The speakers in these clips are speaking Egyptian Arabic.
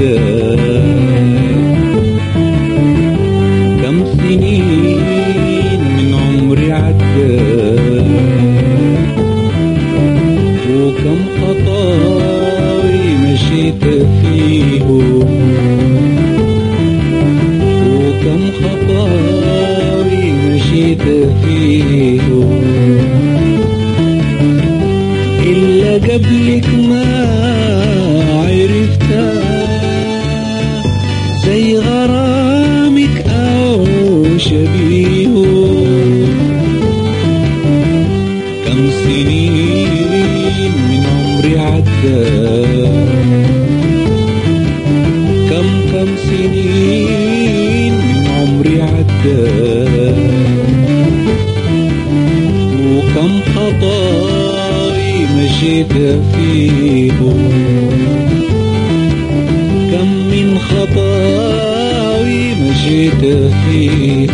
عدى كم سنين من عمري عدى وكم خطاوي مشيت فيه وكم خطاوي مشيت فيه إلا قبلك ما عرفتها زي غرامك أو شبيه كم سنين من عمري عدى كم كم سنين من عمري عدى وكم خطاي مشيت فيه كم من خطاوي مشيت فيه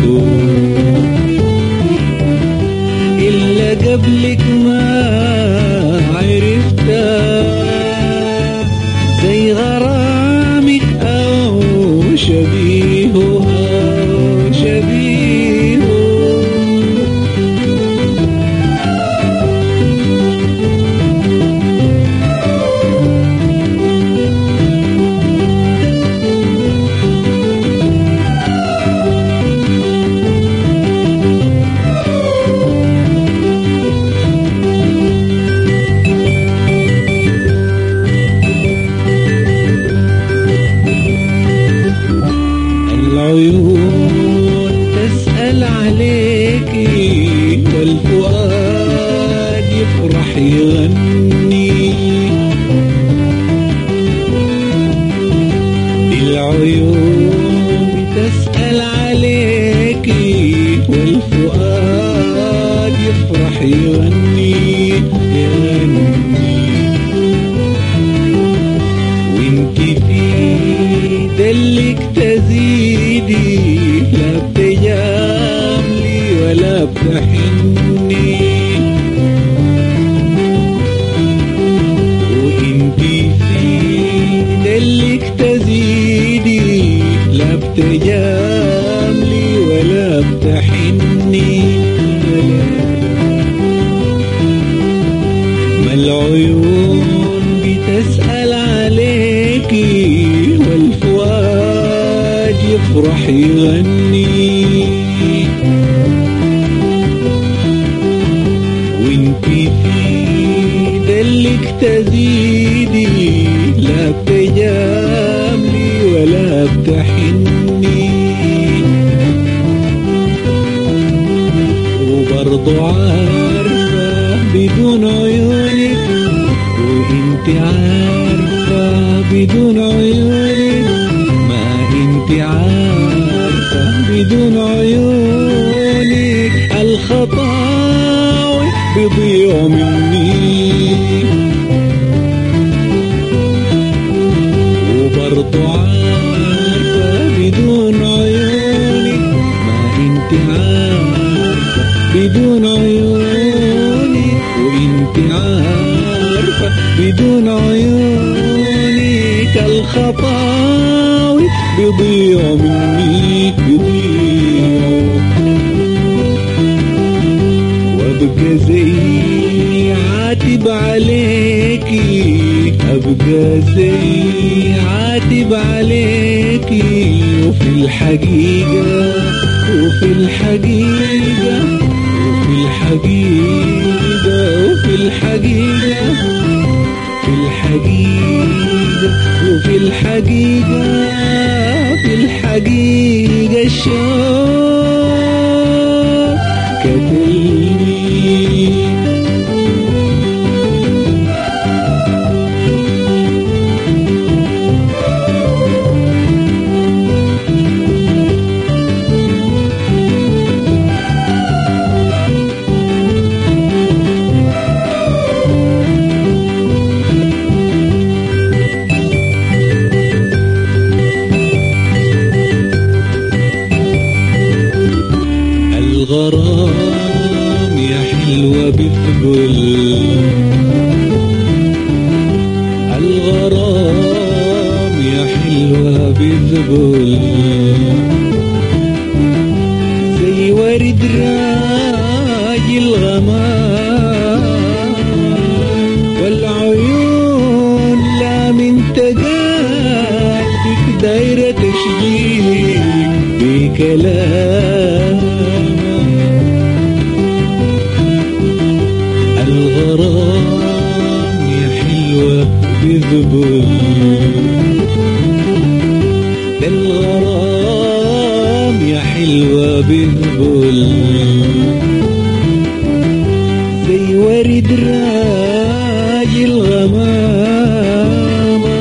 إلا قبلك ما عرفتها زي غرامك أو شبيهه أو شبيهه العيون تسأل عليكي والفؤاد يفرح يغني العيون تسأل عليكي والفؤاد يفرح يغني يغني وانت في دلك تزيدي لا بتجاملي ولا بتحني وانت في دلك تزيدي لا بتجاملي ولا بتحني ما العيون بتسأل عليكي والفؤاد يفرح يغني وانت في دلك تزيدي لا بتجاملي ولا بتحني وبرضو عارفة بدون عيونك وانت عارفة بدون عيونك ما انت عارفة بدون عيونك الخطاوي بيضيع مني وبرضو عارفة بدون عيونك ما انت عارفة بدون عيونك وانت عارفة بدون عيونك الخطاوي بيضيع مني بيضيع وابقى زي عاتب عليكي ابقى زي عاتب عليكي وفي الحقيقة وفي الحقيقة وفي الحقيقة وفي الحقيقة في الحقيقة وفي الحقيقة في الحقيقة الشوق كتلني الغرام بذبل زي ورد راجي الغمام والعيون لا من تقالك دايرة تشجيك بكلام الغرام يا حلوة بذبل ده الغرام يا حلوة بذبل زي ورد راجي الغمامة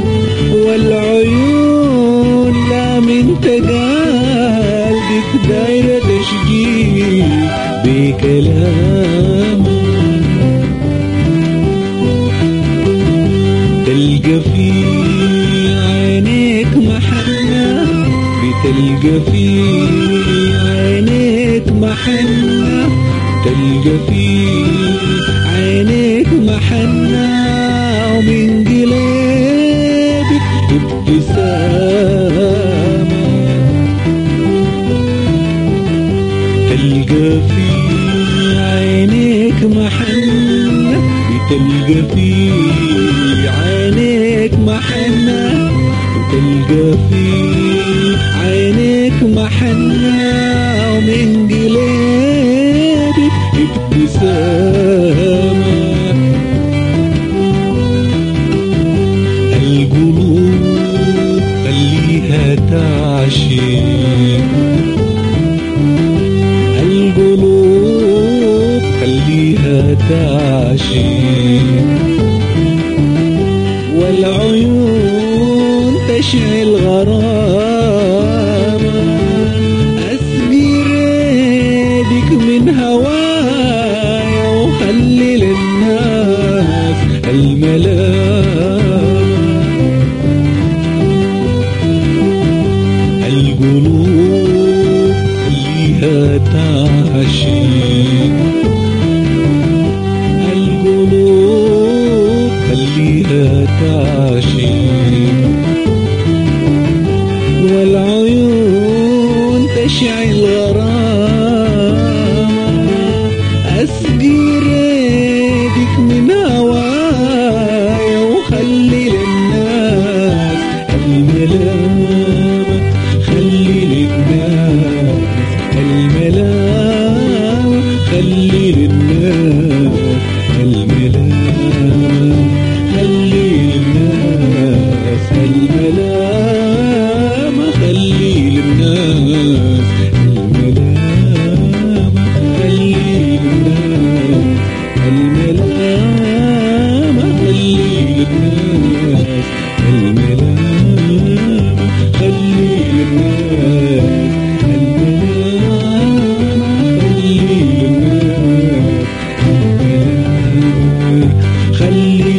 والعيون لا من تقالك دايرة تشجيك بكلام تلقى في عينيك محنة بتلقى في عينيك محنة تلقى في عينيك محنة ومن قلبك ابتسامة تلقى في عينيك محنة بتلقى في عينيك محنة بتلقى في عينيك محنة ومن قلبك ابتسامة القلوب خليها تعشق القلوب خليها تعشق والعيون تشعل غرامة أسقي ريدك من هوايا وخلي للناس الملامة القلوب خليها تعشق القلوب خليها تعشق والعيون تشعل غرامة أسقي ريدك من هوايا وخلي للناس الملامة خلي للناس الملامة خلي للناس الملامة خلي للناس الملامة خلي للناس الملامة خلي للناس الملامة خلي للناس الملامة خلي للناس الملامة خلي للناس الملامة خلي